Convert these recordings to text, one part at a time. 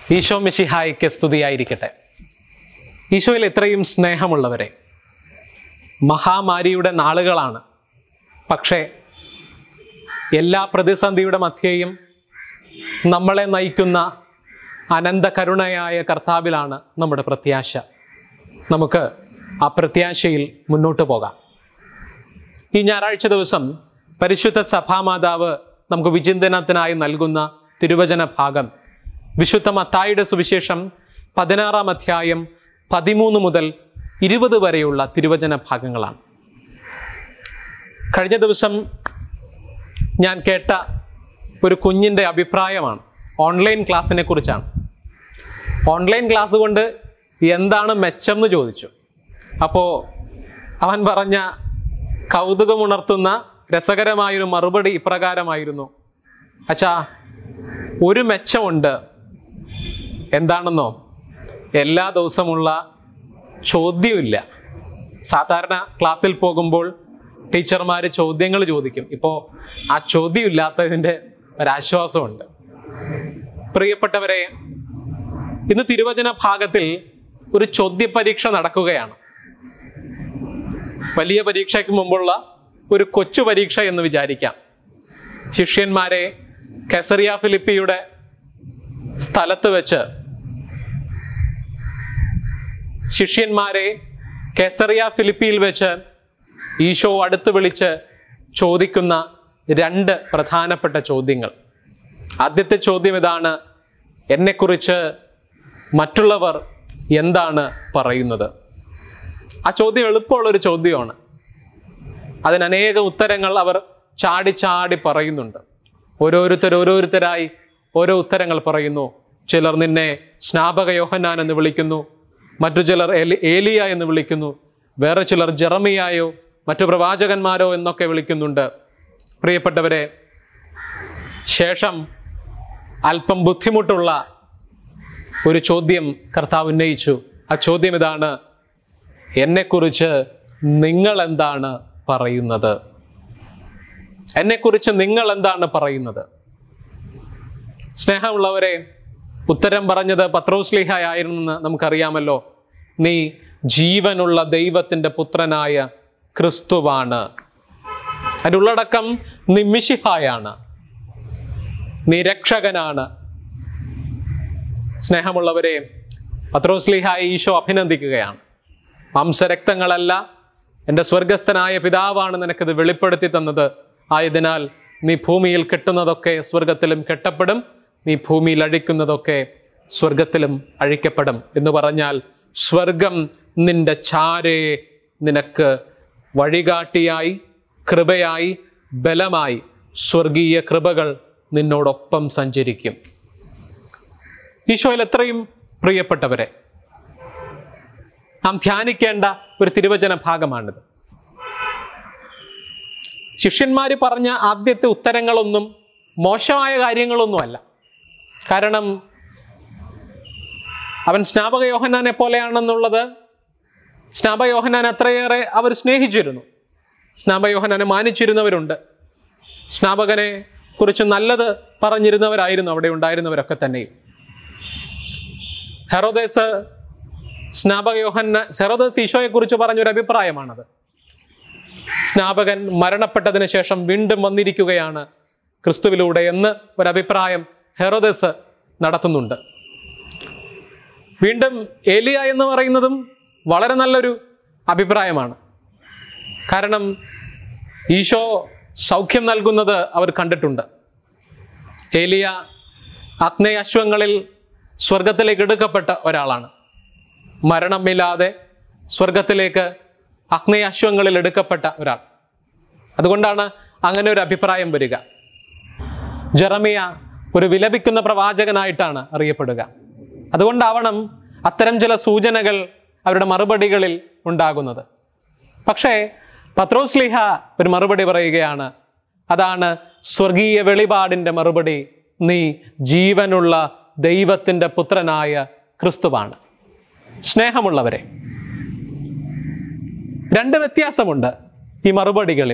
ഈശോ മിശിഹായ്ക്ക് സ്തുതിയായിരിക്കട്ടെ ഈശോയിൽ എത്രയും സ്നേഹമുള്ളവരെ മഹാമാരിയുടെ നാളുകളാണ് പക്ഷേ എല്ലാ പ്രതിസന്ധിയുടെ മധ്യേയും നമ്മളെ നയിക്കുന്ന അനന്ത കരുണയായ കർത്താവിലാണ് നമ്മുടെ പ്രത്യാശ നമുക്ക് ആ പ്രത്യാശയിൽ മുന്നോട്ട് പോകാം ഈ ഞായറാഴ്ച ദിവസം പരിശുദ്ധ സഭാമാതാവ് നമുക്ക് വിചിന്തനത്തിനായി നൽകുന്ന തിരുവചന ഭാഗം വിശുദ്ധ മത്തായിയുടെ സുവിശേഷം പതിനാറാം അധ്യായം പതിമൂന്ന് മുതൽ ഇരുപത് വരെയുള്ള തിരുവചന ഭാഗങ്ങളാണ് കഴിഞ്ഞ ദിവസം ഞാൻ കേട്ട ഒരു കുഞ്ഞിൻ്റെ അഭിപ്രായമാണ് ഓൺലൈൻ ക്ലാസ്സിനെ കുറിച്ചാണ് ഓൺലൈൻ ക്ലാസ് കൊണ്ട് എന്താണ് മെച്ചം എന്ന് ചോദിച്ചു അപ്പോൾ അവൻ പറഞ്ഞ കൗതുകമുണർത്തുന്ന രസകരമായൊരു മറുപടി ഇപ്രകാരമായിരുന്നു അച്ഛാ ഒരു മെച്ചമുണ്ട് എന്താണെന്നോ എല്ലാ ദിവസമുള്ള ചോദ്യമില്ല സാധാരണ ക്ലാസ്സിൽ പോകുമ്പോൾ ടീച്ചർമാർ ചോദ്യങ്ങൾ ചോദിക്കും ഇപ്പോൾ ആ ചോദ്യം ഇല്ലാത്തതിൻ്റെ ഒരാശ്വാസമുണ്ട് പ്രിയപ്പെട്ടവരെ ഇന്ന് തിരുവചന ഭാഗത്തിൽ ഒരു ചോദ്യപരീക്ഷ നടക്കുകയാണ് വലിയ പരീക്ഷയ്ക്ക് മുമ്പുള്ള ഒരു കൊച്ചു പരീക്ഷ എന്ന് വിചാരിക്കാം ശിഷ്യന്മാരെ കെസറിയ ഫിലിപ്പിയുടെ സ്ഥലത്ത് വെച്ച് ശിഷ്യന്മാരെ കെസറിയ ഫിലിപ്പിയിൽ വെച്ച് ഈശോ അടുത്ത് വിളിച്ച് ചോദിക്കുന്ന രണ്ട് പ്രധാനപ്പെട്ട ചോദ്യങ്ങൾ ആദ്യത്തെ ചോദ്യം ഇതാണ് എന്നെക്കുറിച്ച് മറ്റുള്ളവർ എന്താണ് പറയുന്നത് ആ ചോദ്യം എളുപ്പമുള്ളൊരു ചോദ്യമാണ് അതിന് അനേക ഉത്തരങ്ങൾ അവർ ചാടി ചാടി പറയുന്നുണ്ട് ഓരോരുത്തർ ഓരോരുത്തരായി ഓരോ ഉത്തരങ്ങൾ പറയുന്നു ചിലർ നിന്നെ സ്നാപക യോഹന്നാൻ എന്ന് വിളിക്കുന്നു മറ്റു ചിലർ എലി- ഏലിയ എന്ന് വിളിക്കുന്നു വേറെ ചിലർ ജെറമിയായോ മറ്റു പ്രവാചകന്മാരോ എന്നൊക്കെ വിളിക്കുന്നുണ്ട് പ്രിയപ്പെട്ടവരെ ശേഷം അല്പം ബുദ്ധിമുട്ടുള്ള ഒരു ചോദ്യം കർത്താവ് ഉന്നയിച്ചു ആ ചോദ്യം ഇതാണ് എന്നെക്കുറിച്ച് നിങ്ങൾ എന്താണ് പറയുന്നത് എന്നെക്കുറിച്ച് നിങ്ങൾ എന്താണ് പറയുന്നത് സ്നേഹമുള്ളവരെ ഉത്തരം പറഞ്ഞത് പത്രോസ്ലിഹ ആയിരുന്നെന്ന് നമുക്കറിയാമല്ലോ നീ ജീവനുള്ള ദൈവത്തിൻ്റെ പുത്രനായ ക്രിസ്തുവാണ് അതിൻ്റെ ഉള്ളടക്കം നീ മിശിഹായാണ് നീ രക്ഷകനാണ് സ്നേഹമുള്ളവരെ പത്രോസ്ലിഹായി ഈശോ അഭിനന്ദിക്കുകയാണ് മാംസരക്തങ്ങളല്ല എൻ്റെ സ്വർഗസ്ഥനായ പിതാവാണ് നിനക്കിത് വെളിപ്പെടുത്തി തന്നത് ആയതിനാൽ നീ ഭൂമിയിൽ കെട്ടുന്നതൊക്കെ സ്വർഗത്തിലും കെട്ടപ്പെടും നീ ഭൂമിയിൽ അഴിക്കുന്നതൊക്കെ സ്വർഗത്തിലും അഴിക്കപ്പെടും എന്ന് പറഞ്ഞാൽ സ്വർഗം നിന്റെ ചാരേ നിനക്ക് വഴികാട്ടിയായി കൃപയായി ബലമായി സ്വർഗീയ കൃപകൾ നിന്നോടൊപ്പം സഞ്ചരിക്കും ഈശോയിൽ എത്രയും പ്രിയപ്പെട്ടവരെ നാം ധ്യാനിക്കേണ്ട ഒരു തിരുവചന ഭാഗമാണിത് ശിഷ്യന്മാർ പറഞ്ഞ ആദ്യത്തെ ഉത്തരങ്ങളൊന്നും മോശമായ കാര്യങ്ങളൊന്നുമല്ല കാരണം അവൻ സ്നാപക യോഹന്നാനെ പോലെയാണെന്നുള്ളത് സ്നാപക യോഹന്നാൻ അത്രയേറെ അവർ സ്നേഹിച്ചിരുന്നു സ്നാപക യോഹന്നാനെ മാനിച്ചിരുന്നവരുണ്ട് സ്നാപകനെ കുറിച്ച് നല്ലത് പറഞ്ഞിരുന്നവരായിരുന്നു അവിടെ ഉണ്ടായിരുന്നവരൊക്കെ തന്നെയും ഹെറോദേസ് സ്നാപക യോഹന്ന ഹെറോദേസ് ഈശോയെ കുറിച്ച് പറഞ്ഞൊരു അഭിപ്രായമാണത് സ്നാപകൻ മരണപ്പെട്ടതിന് ശേഷം വീണ്ടും വന്നിരിക്കുകയാണ് ക്രിസ്തുവിലൂടെ എന്ന് ഒരഭിപ്രായം ഹെറോദേസ് നടത്തുന്നുണ്ട് വീണ്ടും ഏലിയ എന്ന് പറയുന്നതും വളരെ നല്ലൊരു അഭിപ്രായമാണ് കാരണം ഈശോ സൗഖ്യം നൽകുന്നത് അവർ കണ്ടിട്ടുണ്ട് ഏലിയ ആഗ്നേയ അശ്വങ്ങളിൽ സ്വർഗത്തിലേക്ക് എടുക്കപ്പെട്ട ഒരാളാണ് മരണമില്ലാതെ സ്വർഗത്തിലേക്ക് അഗ്നേയ അശ്വങ്ങളിൽ എടുക്കപ്പെട്ട ഒരാൾ അതുകൊണ്ടാണ് അങ്ങനെ ഒരു അഭിപ്രായം വരിക ജെറമിയ ഒരു വിലപിക്കുന്ന പ്രവാചകനായിട്ടാണ് അറിയപ്പെടുക അതുകൊണ്ടാവണം അത്തരം ചില സൂചനകൾ അവരുടെ മറുപടികളിൽ ഉണ്ടാകുന്നത് പക്ഷേ പത്രോസ്ലിഹ ഒരു മറുപടി പറയുകയാണ് അതാണ് സ്വർഗീയ വെളിപാടിൻ്റെ മറുപടി നീ ജീവനുള്ള ദൈവത്തിൻ്റെ പുത്രനായ ക്രിസ്തുവാണ് സ്നേഹമുള്ളവരെ രണ്ട് വ്യത്യാസമുണ്ട് ഈ മറുപടികളിൽ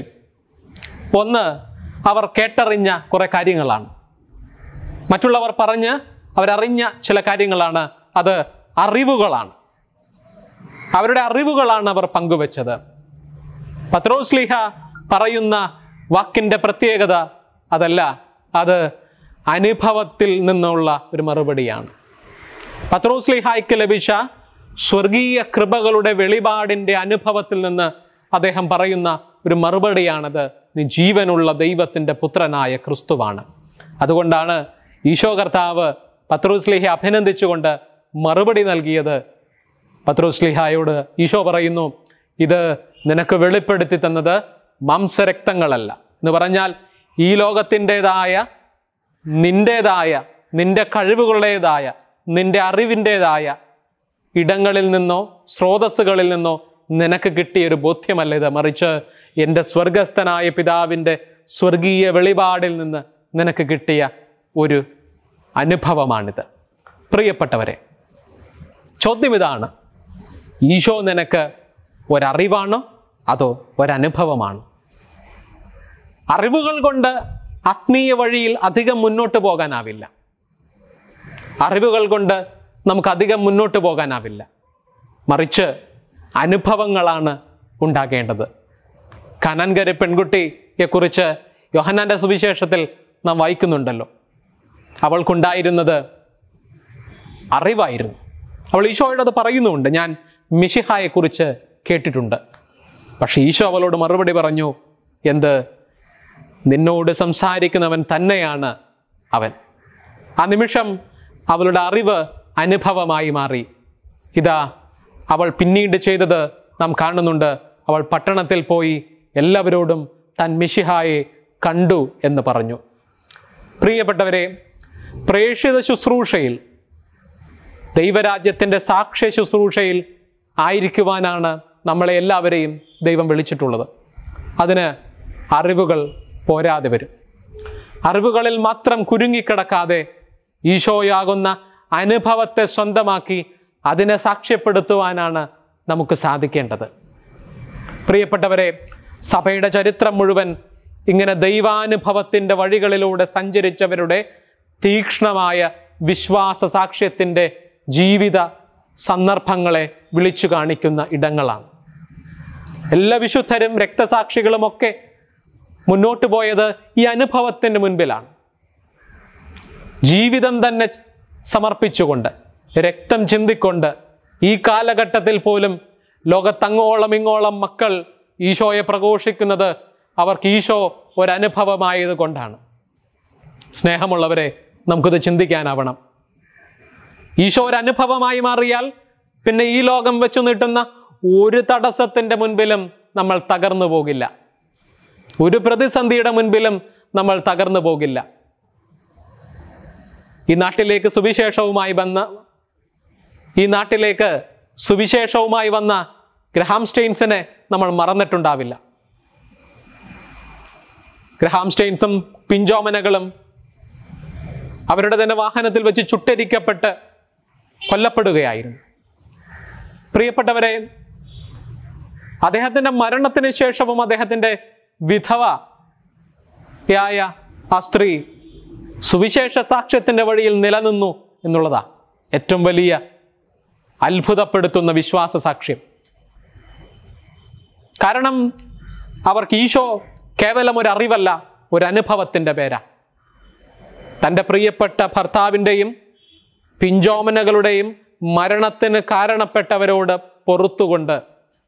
ഒന്ന് അവർ കേട്ടറിഞ്ഞ കുറെ കാര്യങ്ങളാണ് മറ്റുള്ളവർ പറഞ്ഞ് അവരറിഞ്ഞ ചില കാര്യങ്ങളാണ് അത് അറിവുകളാണ് അവരുടെ അറിവുകളാണ് അവർ പങ്കുവച്ചത് പത്രോസ്ലിഹ പറയുന്ന വാക്കിൻ്റെ പ്രത്യേകത അതല്ല അത് അനുഭവത്തിൽ നിന്നുള്ള ഒരു മറുപടിയാണ് പത്രോസ്ലിഹായ്ക്ക് ലഭിച്ച സ്വർഗീയ കൃപകളുടെ വെളിപാടിൻ്റെ അനുഭവത്തിൽ നിന്ന് അദ്ദേഹം പറയുന്ന ഒരു മറുപടിയാണത് നീ ജീവനുള്ള ദൈവത്തിൻ്റെ പുത്രനായ ക്രിസ്തുവാണ് അതുകൊണ്ടാണ് ഈശോ കർത്താവ് പത്രോസ്ലിഹെ അഭിനന്ദിച്ചുകൊണ്ട് മറുപടി നൽകിയത് പത്രോസ്ലിഹായോട് ഈശോ പറയുന്നു ഇത് നിനക്ക് വെളിപ്പെടുത്തി തന്നത് മാംസരക്തങ്ങളല്ല എന്ന് പറഞ്ഞാൽ ഈ ലോകത്തിൻ്റെതായ നിൻ്റേതായ നിന്റെ കഴിവുകളുടേതായ നിന്റെ അറിവിൻ്റെതായ ഇടങ്ങളിൽ നിന്നോ സ്രോതസ്സുകളിൽ നിന്നോ നിനക്ക് കിട്ടിയ ഒരു ബോധ്യമല്ല ഇത് മറിച്ച് എൻ്റെ സ്വർഗസ്ഥനായ പിതാവിൻ്റെ സ്വർഗീയ വെളിപാടിൽ നിന്ന് നിനക്ക് കിട്ടിയ ഒരു അനുഭവമാണിത് പ്രിയപ്പെട്ടവരെ ചോദ്യം ഇതാണ് ഈശോ നിനക്ക് ഒരറിവാണോ അതോ ഒരനുഭവമാണോ അറിവുകൾ കൊണ്ട് ആത്മീയ വഴിയിൽ അധികം മുന്നോട്ട് പോകാനാവില്ല അറിവുകൾ കൊണ്ട് നമുക്ക് അധികം മുന്നോട്ട് പോകാനാവില്ല മറിച്ച് അനുഭവങ്ങളാണ് ഉണ്ടാകേണ്ടത് കനൻകര പെൺകുട്ടിയെക്കുറിച്ച് യോഹന്നാന്റെ സുവിശേഷത്തിൽ നാം വായിക്കുന്നുണ്ടല്ലോ അവൾക്കുണ്ടായിരുന്നത് അറിവായിരുന്നു അവൾ ഈശോയോട് അത് പറയുന്നുമുണ്ട് ഞാൻ മിഷിഹായെക്കുറിച്ച് കേട്ടിട്ടുണ്ട് പക്ഷെ ഈശോ അവളോട് മറുപടി പറഞ്ഞു എന്ത് നിന്നോട് സംസാരിക്കുന്നവൻ തന്നെയാണ് അവൻ ആ നിമിഷം അവളുടെ അറിവ് അനുഭവമായി മാറി ഇതാ അവൾ പിന്നീട് ചെയ്തത് നാം കാണുന്നുണ്ട് അവൾ പട്ടണത്തിൽ പോയി എല്ലാവരോടും താൻ മിഷിഹായെ കണ്ടു എന്ന് പറഞ്ഞു പ്രിയപ്പെട്ടവരെ പ്രേക്ഷിത ശുശ്രൂഷയിൽ ദൈവരാജ്യത്തിൻ്റെ സാക്ഷ്യ ശുശ്രൂഷയിൽ ആയിരിക്കുവാനാണ് നമ്മളെ എല്ലാവരെയും ദൈവം വിളിച്ചിട്ടുള്ളത് അതിന് അറിവുകൾ പോരാതെ വരും അറിവുകളിൽ മാത്രം കുരുങ്ങിക്കിടക്കാതെ ഈശോയാകുന്ന അനുഭവത്തെ സ്വന്തമാക്കി അതിനെ സാക്ഷ്യപ്പെടുത്തുവാനാണ് നമുക്ക് സാധിക്കേണ്ടത് പ്രിയപ്പെട്ടവരെ സഭയുടെ ചരിത്രം മുഴുവൻ ഇങ്ങനെ ദൈവാനുഭവത്തിൻ്റെ വഴികളിലൂടെ സഞ്ചരിച്ചവരുടെ തീക്ഷ്ണമായ വിശ്വാസ സാക്ഷ്യത്തിൻ്റെ ജീവിത സന്ദർഭങ്ങളെ വിളിച്ചു കാണിക്കുന്ന ഇടങ്ങളാണ് എല്ലാ വിശുദ്ധരും രക്തസാക്ഷികളുമൊക്കെ മുന്നോട്ട് പോയത് ഈ അനുഭവത്തിന് മുൻപിലാണ് ജീവിതം തന്നെ സമർപ്പിച്ചുകൊണ്ട് രക്തം ചിന്തിക്കൊണ്ട് ഈ കാലഘട്ടത്തിൽ പോലും ലോകത്തങ്ങോളം ഇങ്ങോളം മക്കൾ ഈശോയെ പ്രഘോഷിക്കുന്നത് അവർക്ക് ഈശോ ഒരനുഭവമായത് കൊണ്ടാണ് സ്നേഹമുള്ളവരെ നമുക്കിത് ചിന്തിക്കാനാവണം ഈശോ ഒരു അനുഭവമായി മാറിയാൽ പിന്നെ ഈ ലോകം വെച്ചു നീട്ടുന്ന ഒരു തടസ്സത്തിൻ്റെ മുൻപിലും നമ്മൾ തകർന്നു പോകില്ല ഒരു പ്രതിസന്ധിയുടെ മുൻപിലും നമ്മൾ തകർന്നു പോകില്ല ഈ നാട്ടിലേക്ക് സുവിശേഷവുമായി വന്ന ഈ നാട്ടിലേക്ക് സുവിശേഷവുമായി വന്ന ഗ്രഹാം സ്റ്റെയിൻസിനെ നമ്മൾ മറന്നിട്ടുണ്ടാവില്ല ഗ്രഹാം സ്റ്റെയിൻസും പിഞ്ചോമനകളും അവരുടെ തന്നെ വാഹനത്തിൽ വെച്ച് ചുട്ടരിക്കപ്പെട്ട് കൊല്ലപ്പെടുകയായിരുന്നു പ്രിയപ്പെട്ടവരെ അദ്ദേഹത്തിൻ്റെ മരണത്തിന് ശേഷവും അദ്ദേഹത്തിൻ്റെ വിധവയായ ആ സ്ത്രീ സുവിശേഷ സാക്ഷ്യത്തിൻ്റെ വഴിയിൽ നിലനിന്നു എന്നുള്ളതാ ഏറ്റവും വലിയ അത്ഭുതപ്പെടുത്തുന്ന വിശ്വാസ സാക്ഷ്യം കാരണം അവർക്ക് ഈശോ കേവലം ഒരു അറിവല്ല ഒരു അനുഭവത്തിൻ്റെ പേരാ തൻ്റെ പ്രിയപ്പെട്ട ഭർത്താവിൻ്റെയും പിഞ്ചോമനകളുടെയും മരണത്തിന് കാരണപ്പെട്ടവരോട് പൊറത്തുകൊണ്ട്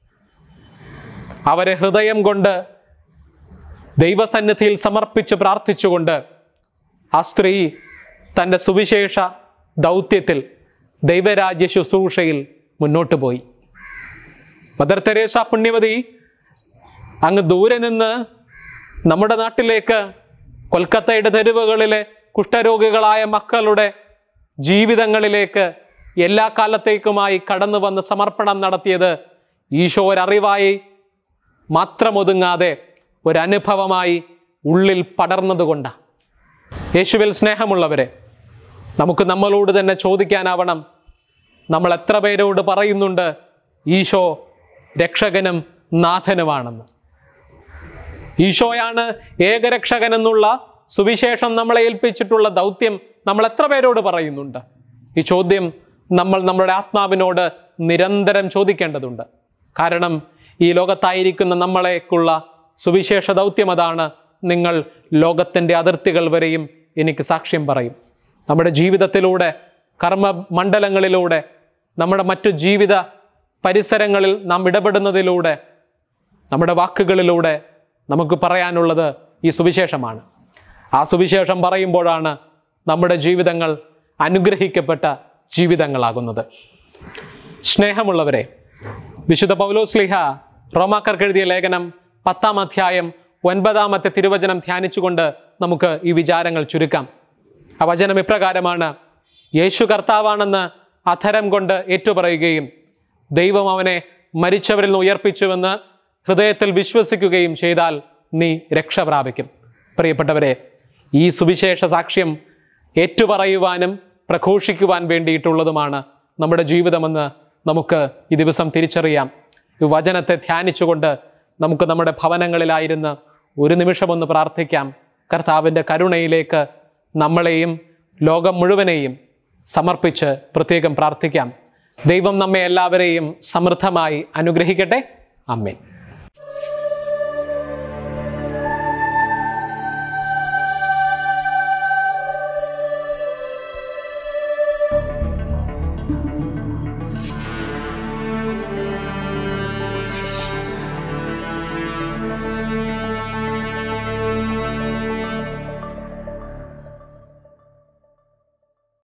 അവരെ ഹൃദയം കൊണ്ട് ദൈവസന്നിധിയിൽ സമർപ്പിച്ച് പ്രാർത്ഥിച്ചുകൊണ്ട് ആ സ്ത്രീ തൻ്റെ സുവിശേഷ ദൗത്യത്തിൽ ദൈവരാജ്യ ശുശ്രൂഷയിൽ മുന്നോട്ട് പോയി മദർ തെരേസ പുണ്യവതി അങ്ങ് ദൂരെ നിന്ന് നമ്മുടെ നാട്ടിലേക്ക് കൊൽക്കത്തയുടെ തെരുവുകളിലെ കുഷ്ഠരോഗികളായ മക്കളുടെ ജീവിതങ്ങളിലേക്ക് എല്ലാ കാലത്തേക്കുമായി കടന്നു വന്ന് സമർപ്പണം നടത്തിയത് ഈശോ ഒരറിവായി മാത്രം ഒതുങ്ങാതെ ഒരനുഭവമായി ഉള്ളിൽ പടർന്നതുകൊണ്ടാണ് യേശുവിൽ സ്നേഹമുള്ളവരെ നമുക്ക് നമ്മളോട് തന്നെ ചോദിക്കാനാവണം നമ്മൾ എത്ര പേരോട് പറയുന്നുണ്ട് ഈശോ രക്ഷകനും നാഥനുമാണെന്ന് ഈശോയാണ് ഏകരക്ഷകൻ എന്നുള്ള സുവിശേഷം നമ്മളെ ഏൽപ്പിച്ചിട്ടുള്ള ദൗത്യം നമ്മൾ എത്ര പേരോട് പറയുന്നുണ്ട് ഈ ചോദ്യം നമ്മൾ നമ്മുടെ ആത്മാവിനോട് നിരന്തരം ചോദിക്കേണ്ടതുണ്ട് കാരണം ഈ ലോകത്തായിരിക്കുന്ന നമ്മളേക്കുള്ള സുവിശേഷ ദൗത്യം അതാണ് നിങ്ങൾ ലോകത്തിൻ്റെ അതിർത്തികൾ വരെയും എനിക്ക് സാക്ഷ്യം പറയും നമ്മുടെ ജീവിതത്തിലൂടെ കർമ്മ മണ്ഡലങ്ങളിലൂടെ നമ്മുടെ മറ്റു ജീവിത പരിസരങ്ങളിൽ നാം ഇടപെടുന്നതിലൂടെ നമ്മുടെ വാക്കുകളിലൂടെ നമുക്ക് പറയാനുള്ളത് ഈ സുവിശേഷമാണ് ആ സുവിശേഷം പറയുമ്പോഴാണ് നമ്മുടെ ജീവിതങ്ങൾ അനുഗ്രഹിക്കപ്പെട്ട ജീവിതങ്ങളാകുന്നത് സ്നേഹമുള്ളവരെ വിശുദ്ധ പൗലോസ്ലിഹ റോമാക്കർക്ക് എഴുതിയ ലേഖനം പത്താം അധ്യായം ഒൻപതാമത്തെ തിരുവചനം ധ്യാനിച്ചുകൊണ്ട് നമുക്ക് ഈ വിചാരങ്ങൾ ചുരുക്കാം ആ വചനം ഇപ്രകാരമാണ് യേശു കർത്താവാണെന്ന് അധരം കൊണ്ട് ഏറ്റുപറയുകയും ദൈവം അവനെ മരിച്ചവരിൽ നിന്ന് ഉയർപ്പിച്ചുവെന്ന് ഹൃദയത്തിൽ വിശ്വസിക്കുകയും ചെയ്താൽ നീ രക്ഷ പ്രാപിക്കും പ്രിയപ്പെട്ടവരെ ഈ സുവിശേഷ സാക്ഷ്യം ഏറ്റുപറയുവാനും പ്രഘോഷിക്കുവാൻ വേണ്ടിയിട്ടുള്ളതുമാണ് നമ്മുടെ ജീവിതമെന്ന് നമുക്ക് ഈ ദിവസം തിരിച്ചറിയാം ഈ വചനത്തെ ധ്യാനിച്ചുകൊണ്ട് നമുക്ക് നമ്മുടെ ഭവനങ്ങളിലായിരുന്ന് ഒരു നിമിഷമൊന്ന് പ്രാർത്ഥിക്കാം കർത്താവിൻ്റെ കരുണയിലേക്ക് നമ്മളെയും ലോകം മുഴുവനെയും സമർപ്പിച്ച് പ്രത്യേകം പ്രാർത്ഥിക്കാം ദൈവം നമ്മെ എല്ലാവരെയും സമൃദ്ധമായി അനുഗ്രഹിക്കട്ടെ അമ്മേൻ